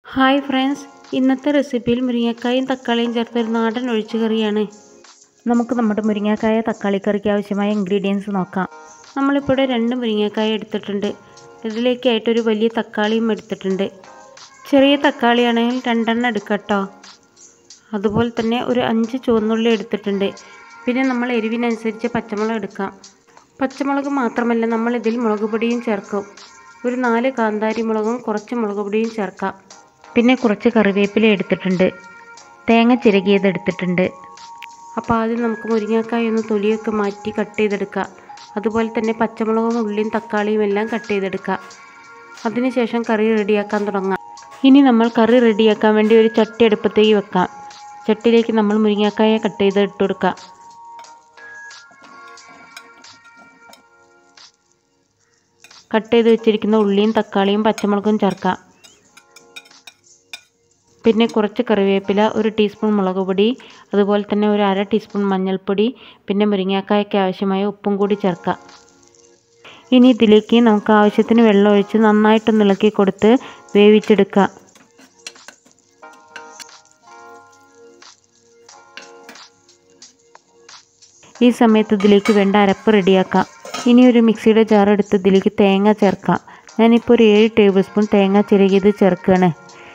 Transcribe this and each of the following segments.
hi friends ഇന്നത്തെ റെസിപ്പിയിൽ മുരിങ്ങക്കായും തക്കാളിയും ചേർത്ത ഒരു നാടൻ ഒഴിച്ചുകറിയാണ് നമുക്ക് നമ്മുടെ മുരിങ്ങക്കായ തക്കാളിക്കറിക്ക് ആവശ്യമായ ഇൻഗ്രീഡിയൻസ് നോക്കാം നമ്മളിപ്പോൾ ഇവിടെ രണ്ട് മുരിങ്ങക്കായ എടുത്തിട്ടുണ്ട് ഇതിലേക്കായിട്ടൊരു വലിയ തക്കാളിയും എടുത്തിട്ടുണ്ട് ചെറിയ തക്കാളിയാണെങ്കിൽ രണ്ടെണ്ണം എടുക്കട്ടോ അതുപോലെ തന്നെ ഒരു അഞ്ച് ചുവന്നുള്ളി എടുത്തിട്ടുണ്ട് പിന്നെ നമ്മൾ എരിവിനനുസരിച്ച് പച്ചമുളക് എടുക്കാം പച്ചമുളക് മാത്രമല്ല നമ്മൾ ഇതിൽ മുളക് പൊടിയും ചേർക്കും ഒരു നാല് കാന്താരി മുളകും കുറച്ച് മുളക് പൊടിയും ചേർക്കാം പിന്നെ കുറച്ച് കറിവേപ്പില എടുത്തിട്ടുണ്ട് തേങ്ങ ചിരകിയത് എടുത്തിട്ടുണ്ട് അപ്പോൾ ആദ്യം നമുക്ക് മുരിങ്ങക്കായ ഒന്ന് തൊലിയൊക്കെ മാറ്റി കട്ട് ചെയ്തെടുക്കാം അതുപോലെ തന്നെ പച്ചമുളകും ഉള്ളിയും തക്കാളിയും എല്ലാം കട്ട് ചെയ്തെടുക്കാം അതിനുശേഷം കറി റെഡിയാക്കാൻ തുടങ്ങാം ഇനി നമ്മൾ കറി റെഡിയാക്കാൻ വേണ്ടി ഒരു ചട്ടി അടുപ്പത്തേക്ക് വെക്കാം ചട്ടിയിലേക്ക് നമ്മൾ മുരിങ്ങക്കായ കട്ട് ചെയ്ത് ഇട്ട് കൊടുക്കാം കട്ട് ചെയ്ത് വെച്ചിരിക്കുന്ന ഉള്ളിയും തക്കാളിയും പച്ചമുളകും ചേർക്കാം പിന്നെ കുറച്ച് കറിവേപ്പില ഒരു ടീസ്പൂൺ മുളക് പൊടി അതുപോലെ തന്നെ ഒരു അര ടീസ്പൂൺ മഞ്ഞൾപ്പൊടി പിന്നെ മുരിങ്ങക്കായ്ക്ക് ആവശ്യമായ ഉപ്പും കൂടി ചേർക്കാം ഇനി ഇതിലേക്ക് നമുക്ക് ആവശ്യത്തിന് വെള്ളം ഒഴിച്ച് നന്നായിട്ടൊന്ന് ഇളക്കി കൊടുത്ത് വേവിച്ചെടുക്കാം ഈ സമയത്ത് ഇതിലേക്ക് വേണ്ട അരപ്പ് റെഡിയാക്കാം ഇനി ഒരു മിക്സിയുടെ ജാർ എടുത്ത് ഇതിലേക്ക് തേങ്ങ ചേർക്കാം ഞാനിപ്പോൾ ഒരു ഏഴ് ടേബിൾ സ്പൂൺ തേങ്ങ ചിരകിയത് ചേർക്കുകയാണ്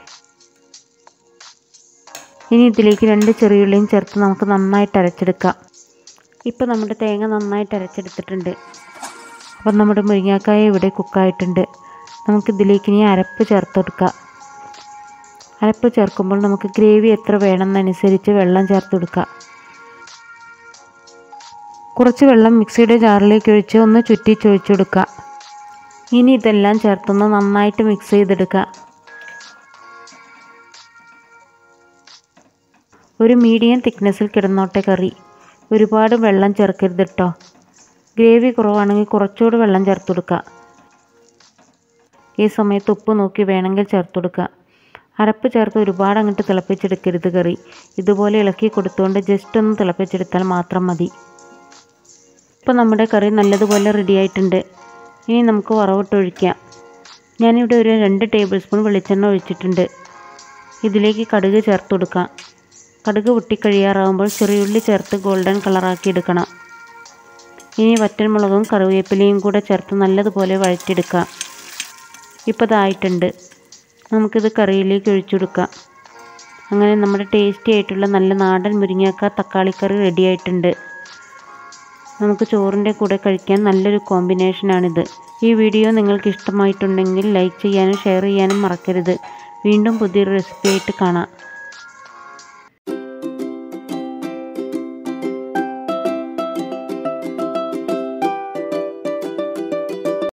ഇനി ഇതിലേക്ക് രണ്ട് ചെറിയുള്ളിയും ചേർത്ത് നമുക്ക് നന്നായിട്ട് അരച്ചെടുക്കാം ഇപ്പോൾ നമ്മുടെ തേങ്ങ നന്നായിട്ട് അരച്ചെടുത്തിട്ടുണ്ട് അപ്പം നമ്മുടെ മുരിങ്ങാക്കായ ഇവിടെ കുക്കായിട്ടുണ്ട് നമുക്കിതിലേക്ക് ഇനി അരപ്പ് ചേർത്ത് കൊടുക്കാം അരപ്പ് ചേർക്കുമ്പോൾ നമുക്ക് ഗ്രേവി എത്ര വേണമെന്നനുസരിച്ച് വെള്ളം ചേർത്ത് കൊടുക്കാം കുറച്ച് വെള്ളം മിക്സിയുടെ ജാറിലേക്ക് ഒഴിച്ച് ഒന്ന് ചുറ്റി ചൊഴിച്ചു കൊടുക്കുക ഇനി ഇതെല്ലാം ചേർത്തൊന്ന് നന്നായിട്ട് മിക്സ് ചെയ്തെടുക്കുക ഒരു മീഡിയം തിക്നെസ്സിൽ കിടന്നോട്ടെ കറി ഒരുപാട് വെള്ളം ചേർക്കരുത് കേട്ടോ ഗ്രേവി കുറവാണെങ്കിൽ കുറച്ചുകൂടി വെള്ളം ചേർത്ത് കൊടുക്കുക ഈ സമയത്ത് ഉപ്പ് നോക്കി വേണമെങ്കിൽ ചേർത്ത് കൊടുക്കുക അരപ്പ് ചേർത്ത് ഒരുപാട് അങ്ങോട്ട് തിളപ്പിച്ചെടുക്കരുത് കറി ഇതുപോലെ ഇളക്കി കൊടുത്തുകൊണ്ട് ജസ്റ്റ് ഒന്ന് തിളപ്പിച്ചെടുത്താൽ മാത്രം മതി ഇപ്പോൾ നമ്മുടെ കറി നല്ലതുപോലെ റെഡി ആയിട്ടുണ്ട് ഇനി നമുക്ക് വറവിട്ട് ഒഴിക്കാം ഞാനിവിടെ ഒരു രണ്ട് ടേബിൾ സ്പൂൺ വെളിച്ചെണ്ണ ഒഴിച്ചിട്ടുണ്ട് ഇതിലേക്ക് കടുക് ചേർത്ത് കൊടുക്കാം കടുക് പൊട്ടിക്കഴിയാറാകുമ്പോൾ ചെറിയുള്ളി ചേർത്ത് ഗോൾഡൻ കളറാക്കി എടുക്കണം ഇനി വറ്റൻമുളകും കറിവേപ്പിലയും കൂടെ ചേർത്ത് നല്ലതുപോലെ വഴറ്റിയെടുക്കാം ഇപ്പോൾ ഇതായിട്ടുണ്ട് നമുക്കിത് കറിയിലേക്ക് ഒഴിച്ചു കൊടുക്കാം അങ്ങനെ നമ്മുടെ ടേസ്റ്റി ആയിട്ടുള്ള നല്ല നാടൻ മുരിങ്ങക്ക തക്കാളിക്കറി റെഡി ആയിട്ടുണ്ട് നമുക്ക് ചോറിൻ്റെ കൂടെ കഴിക്കാൻ നല്ലൊരു കോമ്പിനേഷനാണിത് ഈ വീഡിയോ നിങ്ങൾക്ക് ഇഷ്ടമായിട്ടുണ്ടെങ്കിൽ ലൈക്ക് ചെയ്യാനും ഷെയർ ചെയ്യാനും മറക്കരുത് വീണ്ടും പുതിയൊരു റെസിപ്പി ആയിട്ട് കാണാം